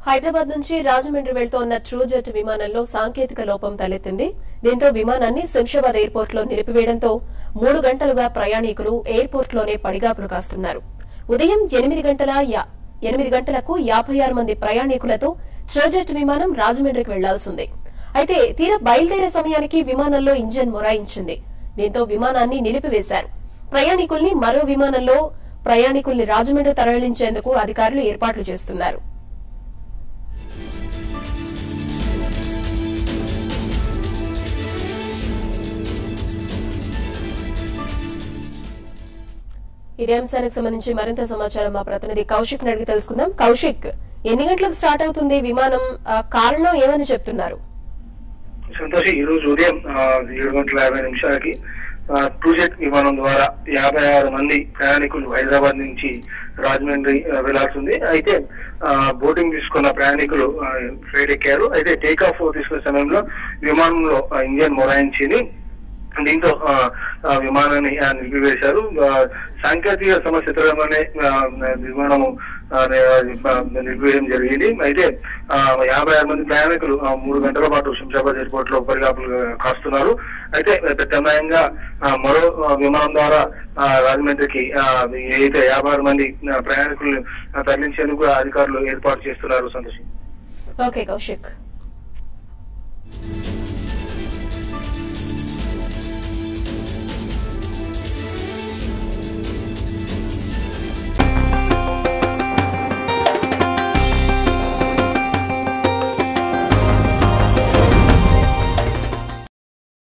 హైదరాబాద్ నుంచి Rajahmundry వెళ్తోన్న true jet విమానంలో సాంకేతిక లోపం తలెత్తింది దీంతో విమానాన్ని శంషాబాద్ ఎయిర్పోర్ట్ లో నిలిపివేయడంతో మూడు గంటలుగా ప్రయాణికులు ఎయిర్పోర్ట్ లోనే పడిగాపులు కాస్తున్నారు ఉదయం ఎనిమిది గంటల యా- ఎనిమిది గంటలకు యాభై ఆరు మంది ప్రయాణికులతో ట్రోజెట్ విమానం రాజమండ్రికి వెళ్లాల్సింది అయితే తీరా బయలుదేరే సమయానికి విమానంలో ఇంజన్ మొరాయించింది దీంతో విమానాన్ని నిలిపివేశారు ప్రయాణికుల్ని మరో విమానంలో ప్రయాణికుల్ని రాజమండ్రి తరలించేందుకు అధికారులు ఏర్పాట్లు చేస్తున్నారు ఇదే అంశానికి సంబంధించి మరింత సమాచారం మా ప్రతినిధి కౌశిక్ అడిగి తెలుసుకుందాం కౌశిక్ ఎన్ని గంటలకు స్టార్ట్ అవుతుంది విమానం ఆ, కారణం ఏమని చెప్తున్నారు సంతోష్ ఈ రోజు ఉదయం ఆ, ఏడు గంటల యాభై నిమిషాలకి టూజెట్ విమానం ద్వారా యాభై ఆరు మంది ప్రయాణికులు హైదరాబాద్ నుంచి రాజమండ్రి ఆ, వెళ్లాల్సింది అయితే ఆ, బోటింగ్ తీసుకున్న ప్రయాణికులు ఆ, ఫ్లైట్ ఎక్కారు అయితే టేక్ ఆఫ్ తీసుకునే సమయంలో విమానంలో ఆ, ఇంజన్ మొరాయించింది దీంతో ఆ, ఆ విమానాన్ని ఆ, నిలిపివేశారు ఆ, సాంకేతిక సమస్య ఎదురగానే ఆ, విమానము ఆ, ఆ, నిలిపివేయడం జరిగింది అయితే ఆ, యాభై ఆరు మంది ప్రయాణికులు ఆ, మూడు గంటల పాటు శంషాబాద్ ఎయిర్పోర్ట్ లో పరిగాపులు కాస్తున్నారు అయితే ప్రత్యామ్నాయంగా ఆ, మరో ఆ, విమానం ద్వారా ఆ, రాజమండ్రికి ఆ, ఏదైతే యాభై ఆరు మంది ఆ, ప్రయాణికులను ఆ, తరలించేందుకు అధికారులు ఏర్పాటు చేస్తున్నారు సంతోష్ ఓకే కౌశిక్